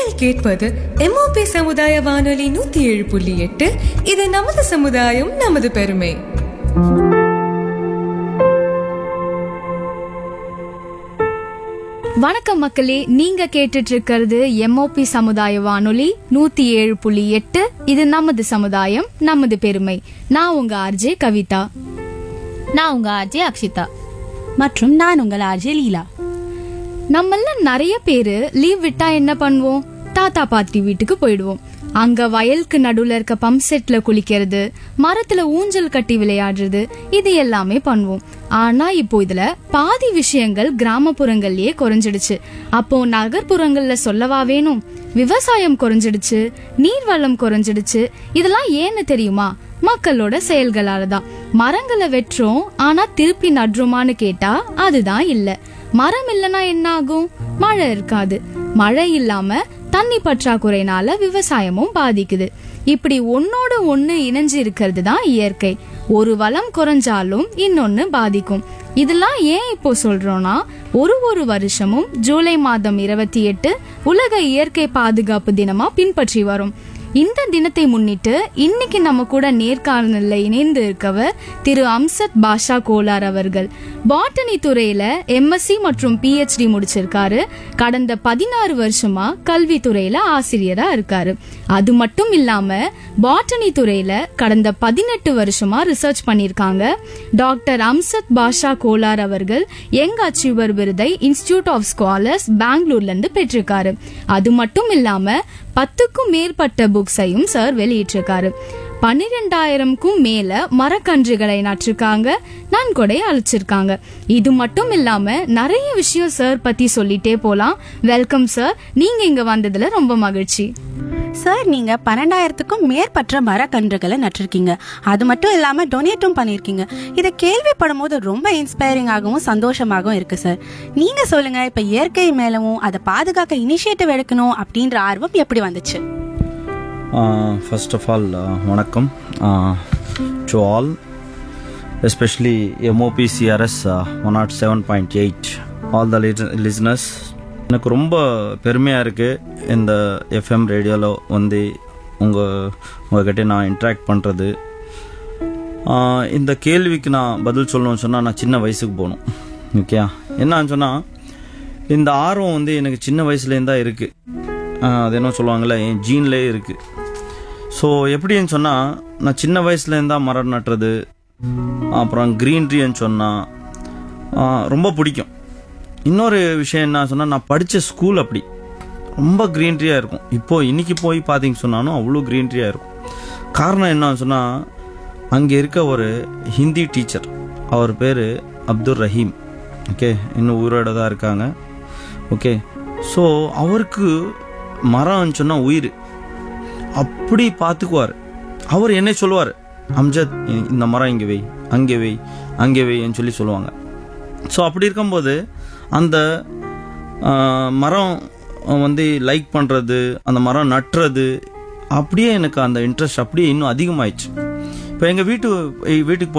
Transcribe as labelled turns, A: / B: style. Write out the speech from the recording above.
A: நீங்கள் கேட்பது எம்ஓபி சமுதாய வானொலி நூத்தி ஏழு புள்ளி எட்டு இது நமது சமுதாயம் நமது பெருமை
B: வணக்கம் மக்களே நீங்க கேட்டுட்டு இருக்கிறது எம்ஓபி சமுதாய வானொலி நூத்தி ஏழு புள்ளி எட்டு இது நமது சமுதாயம் நமது பெருமை நான் உங்க ஆர்ஜே கவிதா
C: நான் உங்க ஆர்ஜே அக்ஷிதா மற்றும் நான் உங்கள் ஆர்ஜே லீலா
B: நம்மள நிறைய பேரு லீவ் விட்டா என்ன பண்ணுவோம் தாத்தா பாட்டி வீட்டுக்கு போயிடுவோம் அங்க வயலுக்கு நடுவுல இருக்க பம்ப் செட்ல குளிக்கிறது மரத்துல ஊஞ்சல் கட்டி விளையாடுறது இது எல்லாமே பண்ணுவோம் ஆனா இப்போ இதுல பாதி விஷயங்கள் கிராமப்புறங்கள்லயே குறைஞ்சிடுச்சு அப்போ நகர்ப்புறங்கள்ல சொல்லவா வேணும் விவசாயம் குறைஞ்சிடுச்சு நீர்வளம் குறைஞ்சிடுச்சு இதெல்லாம் ஏன்னு தெரியுமா மக்களோட செயல்களால தான் மரங்களை வெட்டுறோம் ஆனா திருப்பி நடுறோமான்னு கேட்டா அதுதான் இல்ல மரம் இல்லனா என்ன ஆகும் மழை இருக்காது மழை இல்லாம தண்ணி பற்றாக்குறைனால விவசாயமும் பாதிக்குது இப்படி ஒன்னோட ஒண்ணு இணைஞ்சு இருக்கிறது தான் இயற்கை ஒரு வளம் குறைஞ்சாலும் இன்னொன்னு பாதிக்கும் இதெல்லாம் ஏன் இப்போ சொல்றோம்னா ஒரு ஒரு வருஷமும் ஜூலை மாதம் இருபத்தி எட்டு உலக இயற்கை பாதுகாப்பு தினமா பின்பற்றி வரும் இந்த தினத்தை முன்னிட்டு இன்னைக்கு நம்ம கூட நேர்காணல்ல இணைந்து இருக்கவர் திரு அம்சத் பாஷா கோலார் அவர்கள் பாட்டனி துறையில எம்எஸ்சி மற்றும் பிஹெச்டி முடிச்சிருக்காரு கடந்த பதினாறு வருஷமா கல்வி துறையில ஆசிரியரா இருக்காரு அது மட்டும் இல்லாம பாட்டனி துறையில கடந்த பதினெட்டு வருஷமா ரிசர்ச் பண்ணிருக்காங்க டாக்டர் அம்சத் பாஷா கோலார் அவர்கள் யங் அச்சீவர் விருதை இன்ஸ்டிடியூட் ஆஃப் ஸ்காலர்ஸ் பெங்களூர்ல இருந்து பெற்றிருக்காரு அது மட்டும் இல்லாம பத்துக்கும் மேற்பட்ட புக்ஸையும் சார் வெளியிட்டிருக்காரு பன்னிரெண்டாயிரம்க்கும் மேல மரக்கன்றுகளை நட்டிருக்காங்க நன்கொடை அழைச்சிருக்காங்க இது மட்டும் இல்லாம நிறைய விஷயம் சார் பத்தி சொல்லிட்டே போலாம் வெல்கம் சார் நீங்க இங்க வந்ததுல ரொம்ப மகிழ்ச்சி
C: சார் நீங்க பன்னெண்டாயிரத்துக்கும் மேற்பட்ட மரக்கன்றுகளை நட்டிருக்கீங்க அது மட்டும் இல்லாம டொனேட்டும் பண்ணிருக்கீங்க இதை கேள்விப்படும் போது ரொம்ப இன்ஸ்பைரிங்காகவும் சந்தோஷமாகவும் இருக்கு சார் நீங்க சொல்லுங்க இப்ப இயற்கை மேலவும் அதை பாதுகாக்க இனிஷியேட்டிவ் எடுக்கணும் அப்படின்ற ஆர்வம் எப்படி வந்துச்சு
D: ஃபர்ஸ்ட் ஆஃப் ஆல் வணக்கம் to all especially MOP CRS one nought seven point eight all the listeners எனக்கு ரொம்ப பெருமையாக இருக்குது இந்த எஃப்எம் ரேடியோவில் வந்து உங்கள் உங்ககிட்ட நான் இன்ட்ராக்ட் பண்ணுறது இந்த கேள்விக்கு நான் பதில் சொல்லணும்னு சொன்னால் நான் சின்ன வயசுக்கு போகணும் ஓகே என்னன்னு சொன்னால் இந்த ஆர்வம் வந்து எனக்கு சின்ன வயசுலேருந்து தான் இருக்குது அது என்ன சொல்லுவாங்கள்ல என் ஜீன்லேயே இருக்குது ஸோ எப்படின்னு சொன்னால் நான் சின்ன வயசுலேருந்து தான் மரம் நட்டுறது அப்புறம் க்ரீன்ட்ரின்னு சொன்னால் ரொம்ப பிடிக்கும் இன்னொரு விஷயம் என்ன சொன்னால் நான் படித்த ஸ்கூல் அப்படி ரொம்ப க்ரீன்ட்ரியாக இருக்கும் இப்போது இன்னைக்கு போய் பார்த்தீங்க சொன்னாலும் அவ்வளோ க்ரீன்ட்ரியாக இருக்கும் காரணம் என்னன்னு சொன்னால் அங்கே இருக்க ஒரு ஹிந்தி டீச்சர் அவர் பேர் அப்துல் ரஹீம் ஓகே இன்னும் உயிரோட தான் இருக்காங்க ஓகே ஸோ அவருக்கு மரம் சொன்னால் உயிர் அப்படி பார்த்துக்குவார் அவர் என்ன சொல்லுவார் அம்ஜத் இந்த மரம் இங்கே வை அங்கே வை அங்கே வைன்னு சொல்லி சொல்லுவாங்க ஸோ அப்படி இருக்கும்போது அந்த மரம் வந்து லைக் பண்ணுறது அந்த மரம் நட்டுறது அப்படியே எனக்கு அந்த இன்ட்ரெஸ்ட் அப்படியே இன்னும் அதிகமாயிடுச்சு இப்போ எங்கள் வீட்டு வீட்டுக்கு